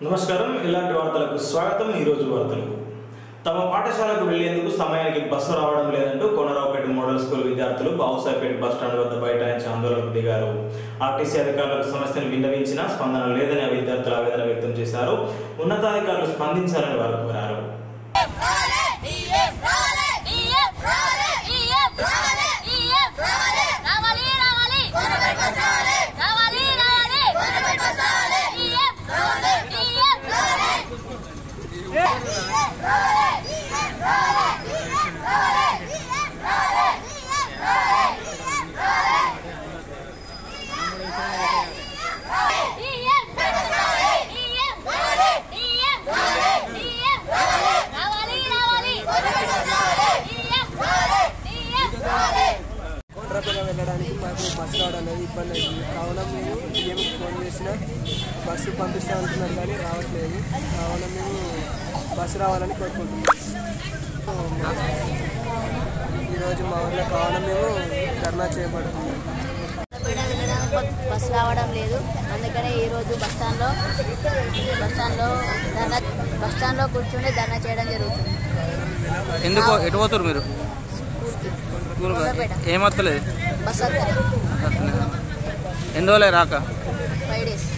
నమస్కారం ఇలాంటి వార్తలకు స్వాగతం ఈరోజు వార్తలు తమ పాఠశాలకు వెళ్లేందుకు సమయానికి బస్సు రావడం లేదంటూ కోనరావుపేట మోడల్ స్కూల్ విద్యార్థులు బావుసాయిపేట బస్ స్టాండ్ వద్ద బైఠాయించి ఆందోళనకు దిగారు ఆర్టీసీ అధికారులకు సమస్యను విన్నవించినా స్పందన లేదని ఆ విద్యార్థులు ఆవేదన వ్యక్తం చేశారు ఉన్నతాధికారులు స్పందించాలని వారు కోరారు కోట్రపేట వెళ్ళడానికి మాకు బస్సు రావడం అనేది ఇబ్బంది అయింది కావున మేము డిఎంకి ఫోన్ చేసిన బస్సు పంపిస్తా అంటున్నారు కానీ రావట్లేదు కావున మేము బస్సు రావాలని కోరుకుంటున్నాం ఈరోజు మా ఊర్లో కావున మేము ధర్నా చేపడుతున్నాం పీడ వెళ్ళడానికి బస్సు రావడం లేదు అందుకనే ఈరోజు బస్ స్టాండ్లో బస్ స్టాండ్లో ధర్నా బస్ స్టాండ్లో కూర్చుని ధర్నా చేయడం జరుగుతుంది ఎందుకు ఎటు పోతారు మీరు స్కూల్కి స్కూల్ కొండపేట. ఏమత్తలేదు బస్ వస్తుంది ఎన్ని రోజులే రాక ఫైవ్ డేస్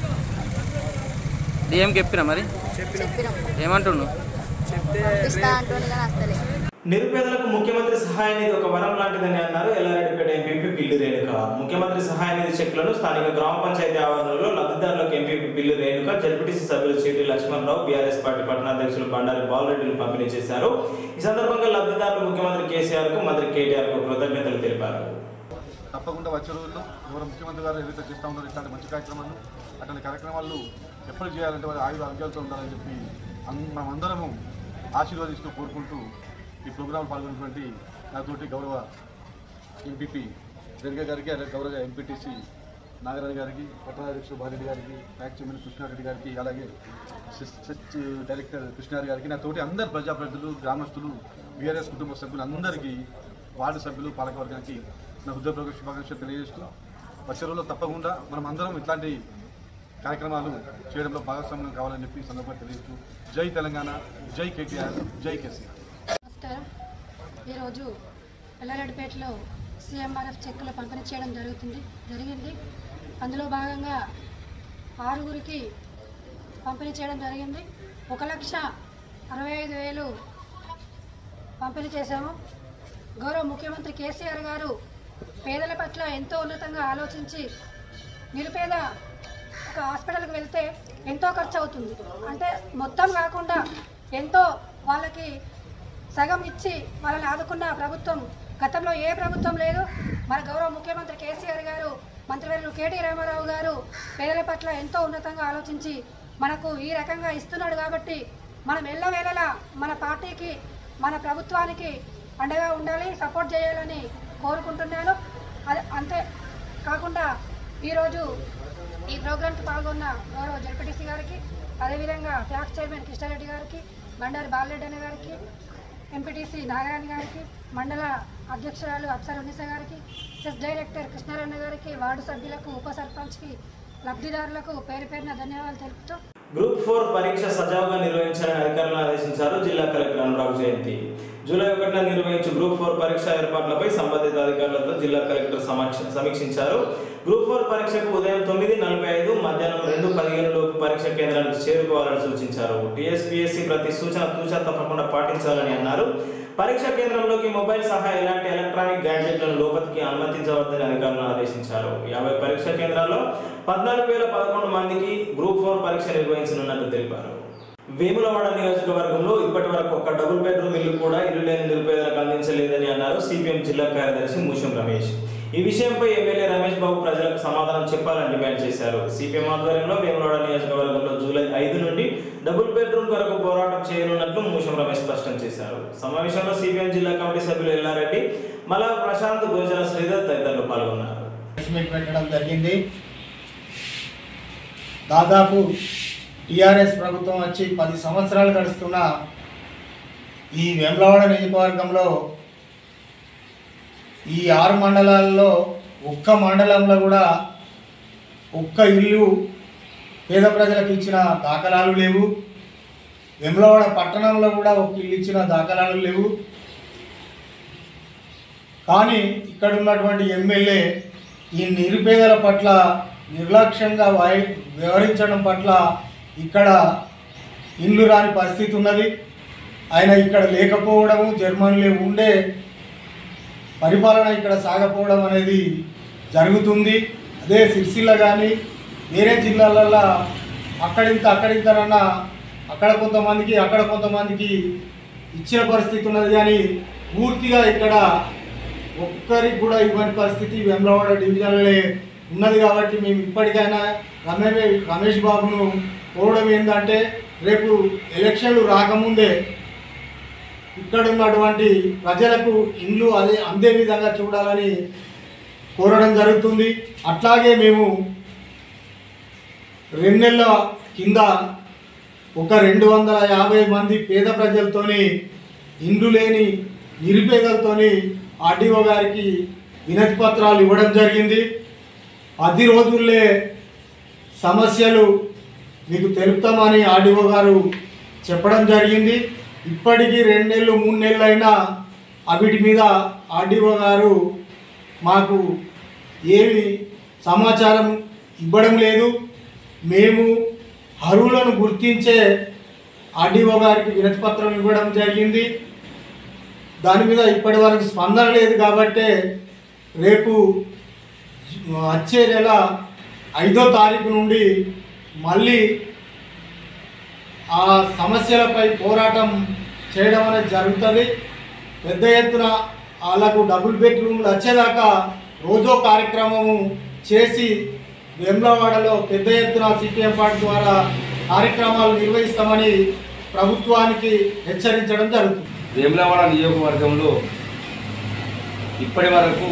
డిఎంకి చెప్పినా మరి చెప్పినాం ఏమంటుండు చెప్తే పంపిస్తా అంటుంది కానీ వస్తలే నిరుపేదలకు ముఖ్యమంత్రి సహాయ నిధి ఒక వరం లాంటిదని అన్నారు ఎల్లారెడ్డిపేట ఎంపీ పిల్లి రేణుక ముఖ్యమంత్రి సహాయ నిధి చెక్లను స్థానిక గ్రామ పంచాయతీ ఆవరణలో లబ్ధిదారులకు ఎంపీ పిల్లి రేణుక జడ్పీటీసీ సభ్యులు చీటి లక్ష్మణరావు బీఆర్ఎస్ పార్టీ పట్టణాధ్యక్షులు బండారి బాలరెడ్డిలు పంపిణీ చేశారు ఈ సందర్భంగా లబ్ధిదారులు ముఖ్యమంత్రి కేసీఆర్ కు మంత్రి కేటీఆర్ కు కృతజ్ఞతలు తెలిపారు తప్పకుండా వచ్చే రోజుల్లో ఎవరు ముఖ్యమంత్రి గారు ఏదైతే చేస్తూ ఉన్నారో ఇట్లాంటి మంచి కార్యక్రమాలు అట్లాంటి కార్యక్రమాలు ఎప్పుడు చేయాలంటే వారి ఆయుధ ఆరోగ్యాలతో ఉండాలని చెప్పి అన్- మనమందరము ఆశీర్వదిస్తూ కోరుకుంటూ ఈ ప్రోగ్రాంలో పాల్గొన్నటువంటి నాతోటి గౌరవ ఎంపీపీ జర్గ గారికి అలాగే గౌరవ ఎంపీటీసీ నాగరాజు గారికి పట్టణాధ్యక్షుడు బారెడ్డి గారికి ప్యాక్ చైర్మన్ కృష్ణారెడ్డి గారికి అలాగే సెస్- సెచ్ డైరెక్టర్ కృష్ణారెడ్డి గారికి నా తోటి అందరు ప్రజాప్రతినిధులు గ్రామస్తులు బీఆర్ఎస్ కుటుంబ సభ్యులు అందరికీ వార్డు సభ్యులు పాలకవర్గానికి నా హృదయపూర్వక శుభాకాంక్షలు తెలియజేస్తూ వచ్చే రోజుల్లో తప్పకుండా మనం అందరం ఇట్లాంటి కార్యక్రమాలు చేయడంలో భాగస్వామ్యం కావాలని చెప్పి ఈ సందర్భంగా తెలియజేస్తూ జై తెలంగాణ జై కేటీఆర్ జై కేసీఆర్ నమస్కారం ఈరోజు ఎల్లారెడ్డిపేటలో సీఎంఆర్ఎఫ్ చెక్కులు పంపిణీ చేయడం జరుగుతుంది జరిగింది అందులో భాగంగా ఆరుగురికి పంపిణీ చేయడం జరిగింది ఒక లక్ష అరవై ఐదు వేలు పంపిణీ చేశాము గౌరవ ముఖ్యమంత్రి కేసీఆర్ గారు పేదల పట్ల ఎంతో ఉన్నతంగా ఆలోచించి నిరుపేద ఒక హాస్పిటల్కి వెళ్తే ఎంతో ఖర్చు అవుతుంది అంటే మొత్తం కాకుండా ఎంతో వాళ్ళకి సగం ఇచ్చి వాళ్ళని ఆదుకున్న ప్రభుత్వం గతంలో ఏ ప్రభుత్వం లేదు మన గౌరవ ముఖ్యమంత్రి కేసీఆర్ గారు మంత్రివర్యులు కేటీ రామారావు గారు పేదల పట్ల ఎంతో ఉన్నతంగా ఆలోచించి మనకు ఈ రకంగా ఇస్తున్నాడు కాబట్టి మనం ఎల్లవేళలా మన పార్టీకి మన ప్రభుత్వానికి అండగా ఉండాలి సపోర్ట్ చేయాలని కోరుకుంటున్నాను అది అంతే కాకుండా ఈరోజు ఈ ప్రోగ్రాంకి పాల్గొన్న గౌరవ జడ్పీటీసీ గారికి అదేవిధంగా ఫ్యాక్స్ చైర్మన్ కృష్ణారెడ్డి గారికి బండారి బాలరెడ్డి అన్న గారికి ఎంపీటీసీ నాగరాణి గారికి మండల అధ్యక్షురాలు అప్సర్ ఉన్నిస గారికి సెస్ డైరెక్టర్ కృష్ణారాయణ గారికి వార్డు సభ్యులకు ఉప సర్పంచ్కి లబ్ధిదారులకు పేరు పేరున ధన్యవాదాలు తెలుపుతూ గ్రూప్ ఫోర్ పరీక్ష సజావుగా నిర్వహించాలని అధికారులను ఆదేశించారు జిల్లా కలెక్టర్ అనురాగ్ జయంతి జూలై ఒకటిన నిర్వహించు గ్రూప్ ఫోర్ పరీక్ష ఏర్పాట్లపై సంబంధిత అధికారులతో జిల్లా కలెక్టర్ సమీక్ష- సమీక్షించారు గ్రూప్ ఫోర్ పరీక్షకు ఉదయం తొమ్మిది నలభై ఐదు మధ్యాహ్నం రెండు పదిహేను లోపు పరీక్ష కేంద్రానికి చేరుకోవాలని సూచించారు టీఎస్పీఎస్సీ ప్రతి సూచన తూచా తప్పకుండా పాటించాలని అన్నారు పరీక్ష కేంద్రంలోకి మొబైల్ సహా ఎలాంటి ఎలక్ట్రానిక్ గ్యాడ్జెట్లను లోపలికి అనుమతించవద్దని అధికారులను ఆదేశించారు యాభై పరీక్ష కేంద్రాల్లో పద్నాలుగు వేల పదకొండు మందికి గ్రూప్ ఫోర్ పరీక్ష నిర్వహించనున్నట్టు తెలిపారు వేములవాడ నియోజకవర్గంలో ఇప్పటి వరకు ఒక డబుల్ బెడ్రూమ్ ఇల్లు కూడా ఇల్లు లేని నిరుపేదలకు అందించలేదని అన్నారు సిపిఎం జిల్లా కార్యదర్శి మూషం రమేష్ ఈ విషయంపై ఎమ్మెల్యే రమేష్ బాబు ప్రజలకు సమాధానం చెప్పాలని డిమాండ్ చేశారు సిపిఎం ఆధ్వర్యంలో వేములవాడ నియోజకవర్గంలో జూలై ఐదు నుండి డబుల్ బెడ్రూమ్ కొరకు పోరాటం చేయనున్నట్లు మూషం రమేష్ స్పష్టం చేశారు సమావేశంలో సిపిఎం జిల్లా కమిటీ సభ్యులు ఎల్లారెడ్డి మలా ప్రశాంత్ గోజల శ్రీధర్ తదితరులు పాల్గొన్నారు ప్రెస్ మీట్ పెట్టడం జరిగింది దాదాపు టీఆర్ఎస్ ప్రభుత్వం వచ్చి పది సంవత్సరాలు గడుస్తున్న ఈ వేములవాడ నియోజకవర్గంలో ఈ ఆరు మండలాల్లో ఒక్క మండలంలో కూడా ఒక్క ఇల్లు పేద ప్రజలకు ఇచ్చిన దాఖలాలు లేవు వెమ్లవాడ పట్టణంలో కూడా ఒక ఇల్లు ఇచ్చిన దాఖలాలు లేవు కానీ ఇక్కడ ఉన్నటువంటి ఎమ్మెల్యే ఈ నిరుపేదల పట్ల నిర్లక్ష్యంగా వై వ్యవహరించడం పట్ల ఇక్కడ ఇండ్లు రాని పరిస్థితి ఉన్నది ఆయన ఇక్కడ లేకపోవడము జర్మనీలో ఉండే పరిపాలన ఇక్కడ సాగపోవడం అనేది జరుగుతుంది అదే సిరిసిల్ల కానీ వేరే జిల్లాలల్లో అక్కడింత అక్కడింతనన్నా అక్కడ కొంతమందికి అక్కడ కొంతమందికి ఇచ్చిన పరిస్థితి ఉన్నది కానీ పూర్తిగా ఇక్కడ ఒక్కరికి కూడా ఇవ్వని పరిస్థితి వెమ్లవాడ డివిజన్లే ఉన్నది కాబట్టి మేము ఇప్పటికైనా రమేష్ రమేష్ బాబును కోరడం ఏంటంటే రేపు ఎలక్షన్లు రాకముందే ఇక్కడ ఉన్నటువంటి ప్రజలకు ఇండ్లు అదే అందే విధంగా చూడాలని కోరడం జరుగుతుంది అట్లాగే మేము రెండు నెలల కింద ఒక రెండు వందల యాభై మంది పేద ప్రజలతోని ఇండ్లు లేని నిరుపేదలతోని ఆర్డీఓ గారికి వినతి పత్రాలు ఇవ్వడం జరిగింది పది రోజుల్లే సమస్యలు మీకు తెలుపుతామని ఆర్డీఓ గారు చెప్పడం జరిగింది ఇప్పటికీ రెండు నెలలు మూడు నెలలు అయినా అవిటి మీద ఆర్డీఓ గారు మాకు ఏమి సమాచారం ఇవ్వడం లేదు మేము అర్హులను గుర్తించే ఆర్డీఓ గారికి వినతి పత్రం ఇవ్వడం జరిగింది దాని మీద ఇప్పటి వరకు స్పందన లేదు కాబట్టి రేపు వచ్చే నెల ఐదో తారీఖు నుండి మళ్ళీ ఆ సమస్యలపై పోరాటం చేయడం అనేది జరుగుతుంది పెద్ద ఎత్తున వాళ్ళకు డబుల్ బెడ్రూమ్లు వచ్చేదాకా రోజో కార్యక్రమము చేసి వేములవాడలో పెద్ద ఎత్తున సిపిఎం పార్టీ ద్వారా కార్యక్రమాలు నిర్వహిస్తామని ప్రభుత్వానికి హెచ్చరించడం జరుగుతుంది వేములవాడ నియోజకవర్గంలో ఇప్పటి వరకు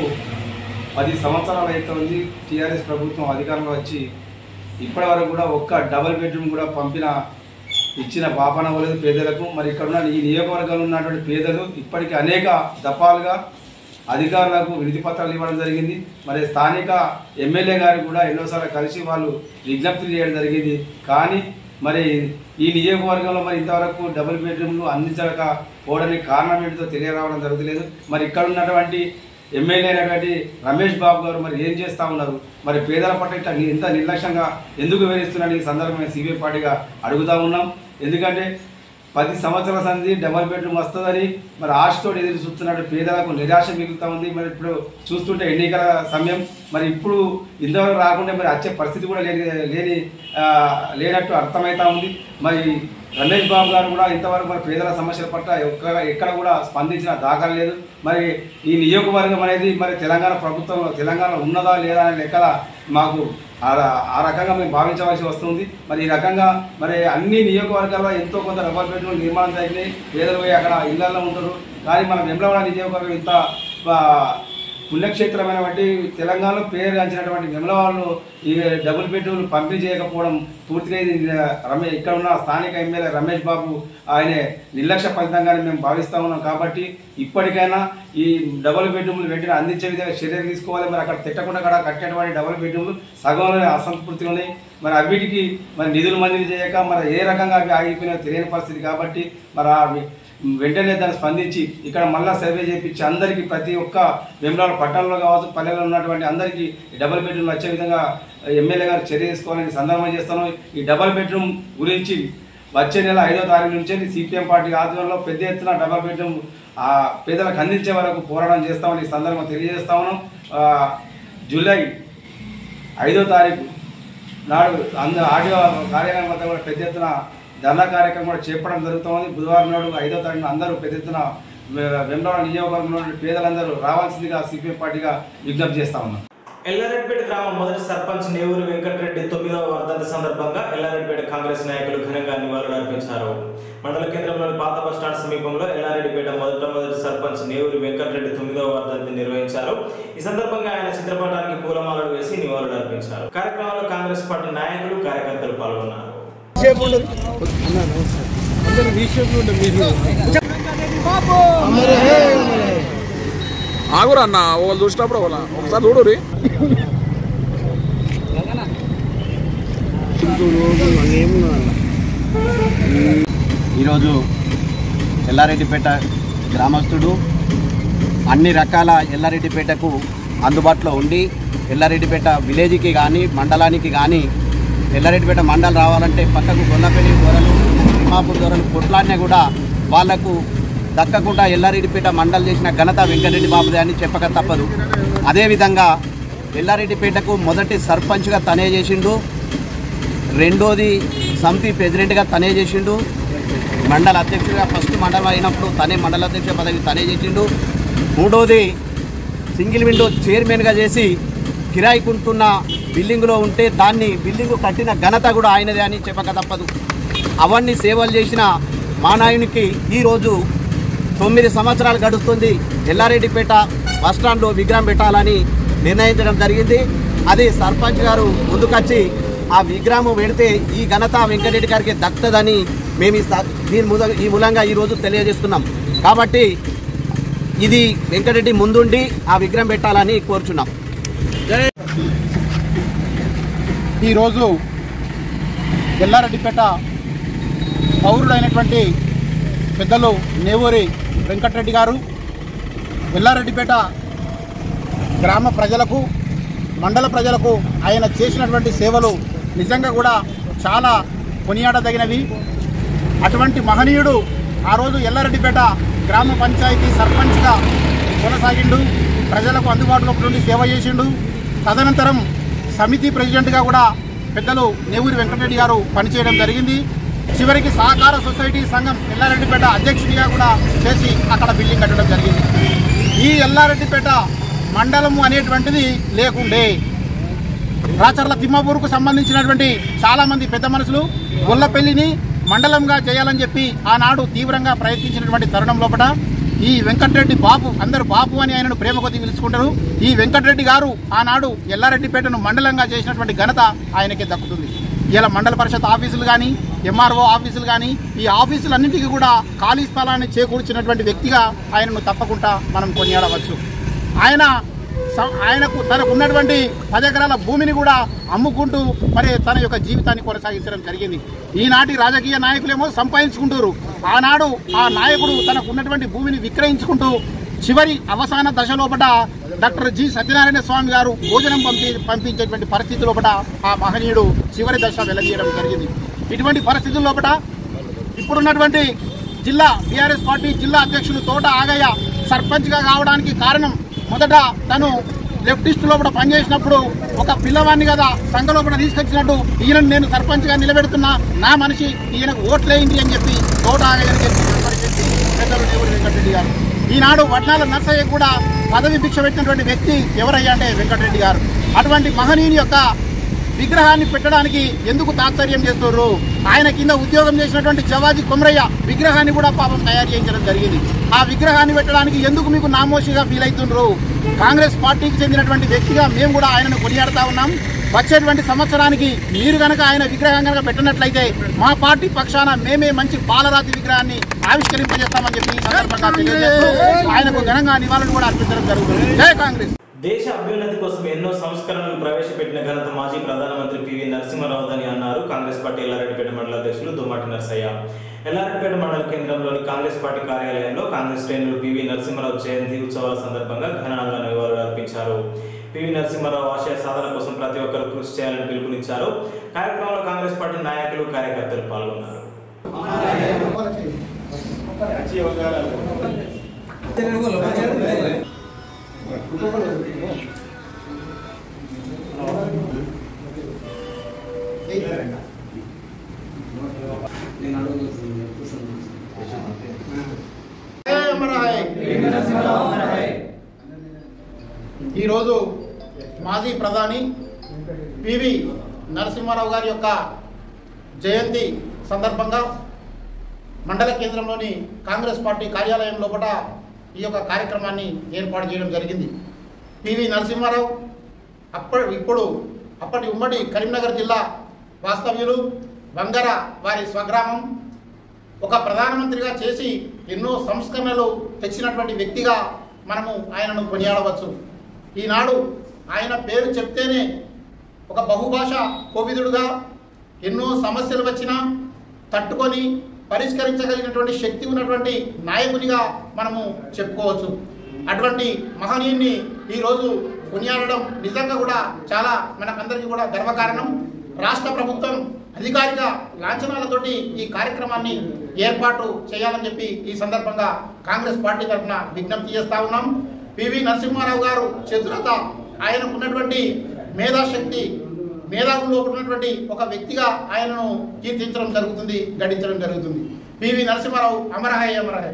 పది సంవత్సరాలు అవుతుంది టీఆర్ఎస్ ప్రభుత్వం అధికారంలో వచ్చి ఇప్పటి వరకు కూడా ఒక్క డబల్ బెడ్రూమ్ కూడా పంపిన ఇచ్చిన పాపన అవ్వలేదు పేదలకు మరి ఇక్కడ ఉన్న ఈ నియోజకవర్గంలో ఉన్నటువంటి పేదలు ఇప్పటికీ అనేక దఫాలుగా అధికారులకు వినతి పత్రాలు ఇవ్వడం జరిగింది మరి స్థానిక ఎమ్మెల్యే గారికి కూడా ఎన్నోసార్లు కలిసి వాళ్ళు విజ్ఞప్తులు చేయడం జరిగింది కానీ మరి ఈ నియోజకవర్గంలో మరి ఇంతవరకు డబుల్ బెడ్రూమ్లు అందించకపోవడానికి కారణం ఏంటో తెలియరావడం జరుగుతలేదు మరి ఇక్కడ ఉన్నటువంటి ఎమ్మెల్యే అయినటువంటి రమేష్ బాబు గారు మరి ఏం చేస్తూ ఉన్నారు మరి పేదల పట్ల ఇట్లా ని- ఇంత నిర్లక్ష్యంగా ఎందుకు వివరిస్తున్నారని ఈ సందర్భంగా సిబిఐ పార్టీగా అడుగుతా ఉన్నాం ఎందుకంటే పది సంవత్సరాల సంది డబల్ బెడ్రూమ్ వస్తుందని మరి ఆశతో ఎదురు చూస్తున్నట్టు పేదలకు నిరాశ మిగులుతా ఉంది మరి ఇప్పుడు చూస్తుంటే ఎన్నికల సమయం మరి ఇప్పుడు ఇంతవరకు రాకుండా మరి వచ్చే పరిస్థితి కూడా లేని లేని ఆ, లేనట్టు అర్థమవుతా ఉంది మరి రమేష్ బాబు గారు కూడా ఇంతవరకు మరి పేదల సమస్యల పట్ల ఎక్కడ ఎక్కడ కూడా స్పందించిన దాఖలు లేదు మరి ఈ నియోజకవర్గం అనేది మరి తెలంగాణ ప్రభుత్వంలో తెలంగాణ ఉన్నదా లేదా అనే లెక్కల మాకు ఆ ర- ఆ రకంగా మేము భావించవలసి వస్తుంది మరి ఈ రకంగా మరి అన్ని నియోజకవర్గాల్లో ఎంతో కొంత డబల్ బెడ్రూమ్ నిర్మాణం జరిగినాయి పేదలు పోయి అక్కడ ఇళ్లలో ఉంటారు కానీ మన వెంబలవాడ నియోజకవర్గం ఇంత ఆ, పుణ్యక్షేత్రమైనటువంటి తెలంగాణలో పేరుగాంచినటువంటి వెమలవాళ్ళు ఈ డబుల్ బెడ్రూమ్ పంపిణీ చేయకపోవడం పూర్తిగా ఇది రమేష్ ఇక్కడ ఉన్న స్థానిక ఎమ్మెల్యే రమేష్ బాబు ఆయన నిర్లక్ష్య ఫలితంగానే మేము భావిస్తా ఉన్నాం కాబట్టి ఇప్పటికైనా ఈ డబుల్ బెడ్రూమ్లు వెంటనే అందించే విధంగా చర్యలు తీసుకోవాలి మరి అక్కడ తిట్టకుండా అక్కడ కట్టేటువంటి డబుల్ బెడ్రూమ్లు సగంలో అసంతృప్తిగా ఉన్నాయి మరి అవిటికి మరి నిధులు మంజూరు చేయక మరి ఏ రకంగా అవి ఆగిపోయినా తెలియని పరిస్థితి కాబట్టి మరి ఆ వెంటనే దాన్ని స్పందించి ఇక్కడ మళ్ళా సర్వే చేయించి అందరికీ ప్రతి ఒక్క వెంబడాల పట్టణంలో కావచ్చు పల్లెల్లో ఉన్నటువంటి అందరికీ ఈ డబుల్ బెడ్రూమ్ వచ్చే విధంగా ఎమ్మెల్యే గారు చర్య తీసుకోవాలని సందర్భం చేస్తాను ఈ డబుల్ బెడ్రూమ్ గురించి వచ్చే నెల ఐదో తారీఖు నుంచి సిపిఎం పార్టీ ఆధ్వర్యంలో పెద్ద ఎత్తున డబుల్ బెడ్రూమ్ ఆ పేదలకు అందించే వరకు పోరాటం చేస్తామని ఈ సందర్భంగా తెలియజేస్తా ఉన్నాం ఆ, జూలై ఐదో తారీఖు నాడు అంద ఆడియో కార్యాలయం వద్ద కూడా పెద్ద ఎత్తున ధర్నా కార్యక్రమం కూడా చేపట్టడం జరుగుతుంది బుధవారం నాడు ఐదో తారీఖున అందరూ పెద్ద ఎత్తున వె- వెంబడాల నియోజకవర్గంలో ఉన్న పేదలందరూ రావాల్సిందిగా సిపిఎం పార్టీగా విజ్ఞప్తి చేస్తా ఉన్నాం ఎల్లారెడ్డిపేట గ్రామం మొదటి సర్పంచ్ నేవూరు వెంకటరెడ్డి తొమ్మిదవ వర్ధంతి సందర్భంగా ఎల్లారెడ్డిపేట కాంగ్రెస్ నాయకులు ఘనంగా నివాళులర్పించారు మండల కేంద్రంలోని పాత బస్టాండ్ సమీపంలో ఎల్లారెడ్డిపేట మొదట మొదటి సర్పంచ్ నేవూరు వెంకటరెడ్డి తొమ్మిదవ వర్ధంతి నిర్వహించారు ఈ సందర్భంగా ఆయన చిత్రపటానికి పూలమాలలు వేసి నివాళులర్పించారు కార్యక్రమంలో కాంగ్రెస్ పార్టీ నాయకులు కార్యకర్తలు పాల్గొన్నారు ఆగురా అన్న వాళ్ళు చూసినప్పుడు ఒకలా ఒకసారి చూడు ఈరోజు ఎల్లారెడ్డిపేట గ్రామస్తుడు అన్ని రకాల ఎల్లారెడ్డిపేటకు అందుబాటులో ఉండి ఎల్లారెడ్డిపేట విలేజ్కి కానీ మండలానికి కానీ ఎల్లారెడ్డిపేట మండలం రావాలంటే పక్కకు గొల్లపల్లి దొరలు తిమ్మాపూర్ దొరలు కొట్లాడినా కూడా వాళ్లకు దక్కకుండా ఎల్లారెడ్డిపేట మండలం చేసిన ఘనత వెంకటరెడ్డి బాబుదే అని చెప్పక తప్పదు అదేవిధంగా ఎల్లారెడ్డిపేటకు మొదటి సర్పంచ్గా తనే చేసిండు రెండోది సమితి ప్రెసిడెంట్గా తనే చేసిండు మండల అధ్యక్షుడిగా ఫస్ట్ మండలం అయినప్పుడు తనే మండల అధ్యక్ష పదవి తనే చేసిండు మూడోది సింగిల్ విండో చైర్మన్గా చేసి కిరాయికుంటున్న బిల్డింగ్లో ఉంటే దాన్ని బిల్డింగ్ కట్టిన ఘనత కూడా ఆయనదే అని చెప్పక తప్పదు అవన్నీ సేవలు చేసిన మా నాయనికి ఈరోజు తొమ్మిది సంవత్సరాలు గడుస్తుంది ఎల్లారెడ్డిపేట బస్టాండ్లో విగ్రహం పెట్టాలని నిర్ణయించడం జరిగింది అది సర్పంచ్ గారు ముందుకొచ్చి ఆ విగ్రహం పెడితే ఈ ఘనత వెంకటరెడ్డి గారికి దక్కుతుందని మేము ఈ స- దీని మూల ఈ మూలంగా ఈరోజు తెలియజేస్తున్నాం కాబట్టి ఇది వెంకటరెడ్డి ముందుండి ఆ విగ్రహం పెట్టాలని కోరుచున్నాం ఈరోజు ఎల్లారెడ్డిపేట పౌరుడైనటువంటి పెద్దలు నేవూరి వెంకటరెడ్డి గారు ఎల్లారెడ్డిపేట గ్రామ ప్రజలకు మండల ప్రజలకు ఆయన చేసినటువంటి సేవలు నిజంగా కూడా చాలా కొనియాడదగినవి అటువంటి మహనీయుడు ఆ రోజు ఎల్లారెడ్డిపేట గ్రామ పంచాయతీ సర్పంచ్గా కొనసాగిండు ప్రజలకు అందుబాటులో నుండి సేవ చేసిండు తదనంతరం సమితి ప్రెసిడెంట్గా కూడా పెద్దలు నేవూరి వెంకటరెడ్డి గారు పనిచేయడం జరిగింది చివరికి సహకార సొసైటీ సంఘం ఎల్లారెడ్డిపేట అధ్యక్షుడిగా కూడా చేసి అక్కడ బిల్డింగ్ కట్టడం జరిగింది ఈ ఎల్లారెడ్డిపేట మండలము అనేటువంటిది లేకుండే రాచర్ల తిమ్మపూరుకు సంబంధించినటువంటి చాలా మంది పెద్ద మనుషులు గొల్లపల్లిని మండలంగా చేయాలని చెప్పి ఆనాడు తీవ్రంగా ప్రయత్నించినటువంటి తరుణం లోపల ఈ వెంకటరెడ్డి బాబు అందరు బాబు అని ఆయనను ప్రేమ కొద్ది పిలుచుకుంటారు ఈ వెంకటరెడ్డి గారు ఆనాడు ఎల్లారెడ్డిపేటను మండలంగా చేసినటువంటి ఘనత ఆయనకే దక్కుతుంది ఇలా మండల పరిషత్ ఆఫీసులు కానీ ఎంఆర్ఓ ఆఫీసులు కానీ ఈ ఆఫీసులన్నింటికీ కూడా ఖాళీ స్థలాన్ని చేకూర్చినటువంటి వ్యక్తిగా ఆయనను తప్పకుండా మనం కొనియాడవచ్చు ఆయన స- ఆయనకు తనకు ఉన్నటువంటి పది ఎకరాల భూమిని కూడా అమ్ముకుంటూ మరి తన యొక్క జీవితాన్ని కొనసాగించడం జరిగింది ఈనాటి రాజకీయ నాయకులేమో సంపాదించుకుంటారు ఆనాడు ఆ నాయకుడు తనకు ఉన్నటువంటి భూమిని విక్రయించుకుంటూ చివరి అవసాన దశ లోపల డాక్టర్ జి సత్యనారాయణ స్వామి గారు భోజనం పంపి పంపించేటువంటి పరిస్థితి లోపల ఆ మహనీయుడు చివరి దశ వెలగీయడం జరిగింది ఇటువంటి పరిస్థితుల లోపల ఇప్పుడున్నటువంటి జిల్లా బీఆర్ఎస్ పార్టీ జిల్లా అధ్యక్షులు తోట ఆగయ్య సర్పంచ్గా కావడానికి కారణం మొదట తను లెఫ్టిస్ట్ లోపల పనిచేసినప్పుడు ఒక పిల్లవాడిని కదా సంఘ లోపల తీసుకొచ్చినట్టు ఈయన నేను సర్పంచ్గా నిలబెడుతున్నా నా మనిషి ఈయనకు ఓట్లేయండి అని చెప్పి తోట ఆగయ్య అని చెప్పి మరి చెప్పి పెద్దలు దేవుడు వెంకటరెడ్డి గారు ఈనాడు వడ్నాల నర్సయ్య కూడా పదవి భిక్ష పెట్టినటువంటి వ్యక్తి ఎవరయ్యా అంటే వెంకటరెడ్డి గారు అటువంటి మహనీయుని యొక్క విగ్రహాన్ని పెట్టడానికి ఎందుకు తాత్పర్యం చేస్తున్నారు ఆయన కింద ఉద్యోగం చేసినటువంటి జవాజీ కొమరయ్య విగ్రహాన్ని కూడా పాపం తయారు చేయించడం జరిగింది ఆ విగ్రహాన్ని పెట్టడానికి ఎందుకు మీకు నామోషిగా ఫీల్ అవుతుండ్రు కాంగ్రెస్ పార్టీకి చెందినటువంటి వ్యక్తిగా మేము కూడా ఆయనను కొనియాడుతా ఉన్నాం వచ్చేటువంటి సంవత్సరానికి మీరు కనుక ఆయన విగ్రహం కనుక పెట్టినట్లయితే మా పార్టీ పక్షాన మేమే మంచి పాలరాతి విగ్రహాన్ని ఆవిష్కరింపజేస్తామని చెప్పి ఈ సందర్భంగా తెలియజేస్తూ ఆయనకు ఘనంగా నివాళులు కూడా అర్పించడం జరుగుతుంది జై కాంగ్రెస్ దేశ అభ్యున్నతి కోసం ఎన్నో సంస్కరణలు ప్రవేశపెట్టిన ఘనత మాజీ ప్రధానమంత్రి పివి నరసింహారావు అని అన్నారు కాంగ్రెస్ పార్టీ ఎల్లారెడ్డిపేట మండల అధ్యక్షులు దుమ్మాటి నరసయ్య ఎల్లారెడ్డిపేట మండల కేంద్రంలోని కాంగ్రెస్ పార్టీ కార్యాలయంలో కాంగ్రెస్ శ్రేణులు పివి నరసింహారావు జయంతి ఉత్సవాల సందర్భంగా ఘనంగా నివాళులు అర్పించారు పివి నరసింహారావు ఆశయ సాధన కోసం ప్రతి ఒక్కరూ కృషి చేయాలని పిలుపునిచ్చారు కార్యక్రమంలో కాంగ్రెస్ పార్టీ నాయకులు కార్యకర్తలు పాల్గొన్నారు ఈరోజు మాజీ ప్రధాని పివి నరసింహారావు గారి యొక్క జయంతి సందర్భంగా మండల కేంద్రంలోని కాంగ్రెస్ పార్టీ కార్యాలయం లోపల ఈ యొక్క కార్యక్రమాన్ని ఏర్పాటు చేయడం జరిగింది పివి నరసింహారావు అప్పటి ఇప్పుడు అప్పటి ఉమ్మడి కరీంనగర్ జిల్లా వాస్తవ్యులు బంగార వారి స్వగ్రామం ఒక ప్రధానమంత్రిగా చేసి ఎన్నో సంస్కరణలు తెచ్చినటువంటి వ్యక్తిగా మనము ఆయనను కొనియాడవచ్చు ఈనాడు ఆయన పేరు చెప్తేనే ఒక బహుభాష కోవిదుడుగా ఎన్నో సమస్యలు వచ్చినా తట్టుకొని పరిష్కరించగలిగినటువంటి శక్తి ఉన్నటువంటి నాయకునిగా మనము చెప్పుకోవచ్చు అటువంటి మహనీయుని ఈరోజు కొనియాడడం నిజంగా కూడా చాలా మనకందరికీ కూడా గర్వకారణం రాష్ట్ర ప్రభుత్వం అధికారిక లాంఛనాలతోటి ఈ కార్యక్రమాన్ని ఏర్పాటు చేయాలని చెప్పి ఈ సందర్భంగా కాంగ్రెస్ పార్టీ తరఫున విజ్ఞప్తి చేస్తా ఉన్నాం పివి నరసింహారావు గారు చతురత ఆయనకు ఉన్నటువంటి మేధాశక్తి మేధావుల్లో ఉన్నటువంటి ఒక వ్యక్తిగా ఆయనను కీర్తించడం జరుగుతుంది గడించడం జరుగుతుంది పివి నరసింహారావు అమరహాయ్ అమరహాయ్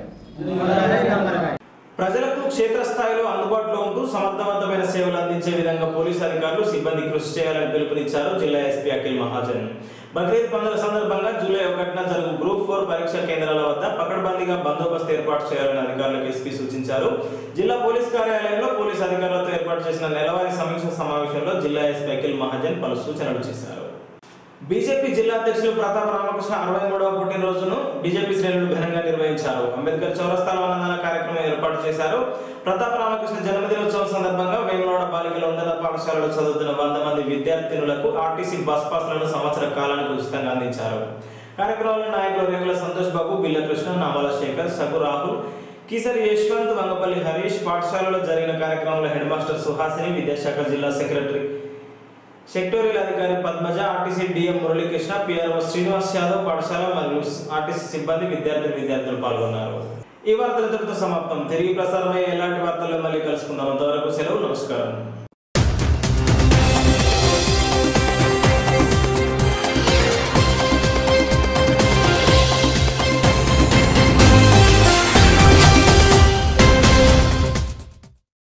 ప్రజలకు క్షేత్రస్థాయిలో అందుబాటులో ఉంటూ సమర్థవంతమైన సేవలు అందించే విధంగా పోలీసు అధికారులు సిబ్బంది కృషి చేయాలని పిలుపునిచ్చారు జిల్లా ఎస్పీ అఖిల్ మహాజన్ బక్రీద్ పండుగ సందర్భంగా జూలై ఒకటిన జరుగు గ్రూప్ ఫోర్ పరీక్షా కేంద్రాల వద్ద పకడ్బందీగా బందోబస్తు ఏర్పాటు చేయాలని అధికారులకు ఎస్పీ సూచించారు జిల్లా పోలీస్ కార్యాలయంలో పోలీసు అధికారులతో ఏర్పాటు చేసిన నెలవారీ సమీక్ష సమావేశంలో జిల్లా ఎస్పీ అఖిల్ మహాజన్ పలు సూచనలు చేశారు బీజేపీ జిల్లా అధ్యక్షులు ప్రతాప్ రామకృష్ణ అరవై మూడవ పుట్టినరోజును బీజేపీ శ్రేణులు ఘనంగా నిర్వహించారు అంబేద్కర్ చౌరస్తాలో అన్నదాన కార్యక్రమం ఏర్పాటు చేశారు ప్రతాప్ రామకృష్ణ జన్మదినోత్సవం సందర్భంగా వేములవాడ బాలికల ఉన్నత పాఠశాలలో చదువుతున్న వంద మంది విద్యార్థినులకు ఆర్టీసీ బస్ పాస్లను సంవత్సర కాలానికి ఉచితంగా అందించారు కార్యక్రమంలో నాయకులు రేగుల సంతోష్ బాబు బిల్ల కృష్ణ నామాల శేఖర్ సగు రాహుల్ కిసరి యశ్వంత్ వంగపల్లి హరీష్ పాఠశాలలో జరిగిన కార్యక్రమంలో హెడ్ మాస్టర్ సుహాసిని విద్యాశాఖ జిల్లా సెక్రటరీ సెక్టోరియల్ అధికారి Padmaja RTC DM Muralikrishna PRO Srinivas Yadav పాఠశాల మరియు ఆర్టీసీ సిబ్బంది విద్యార్థి విద్యార్థులు పాల్గొన్నారు ఈ వార్తలు ఇంతటితో సమాప్తం తిరిగి ప్రసారమయ్యే ఎలాంటి వార్తల్లో మళ్ళీ కలుసుకుందాం అంతవరకు సెలవు నమస్కారం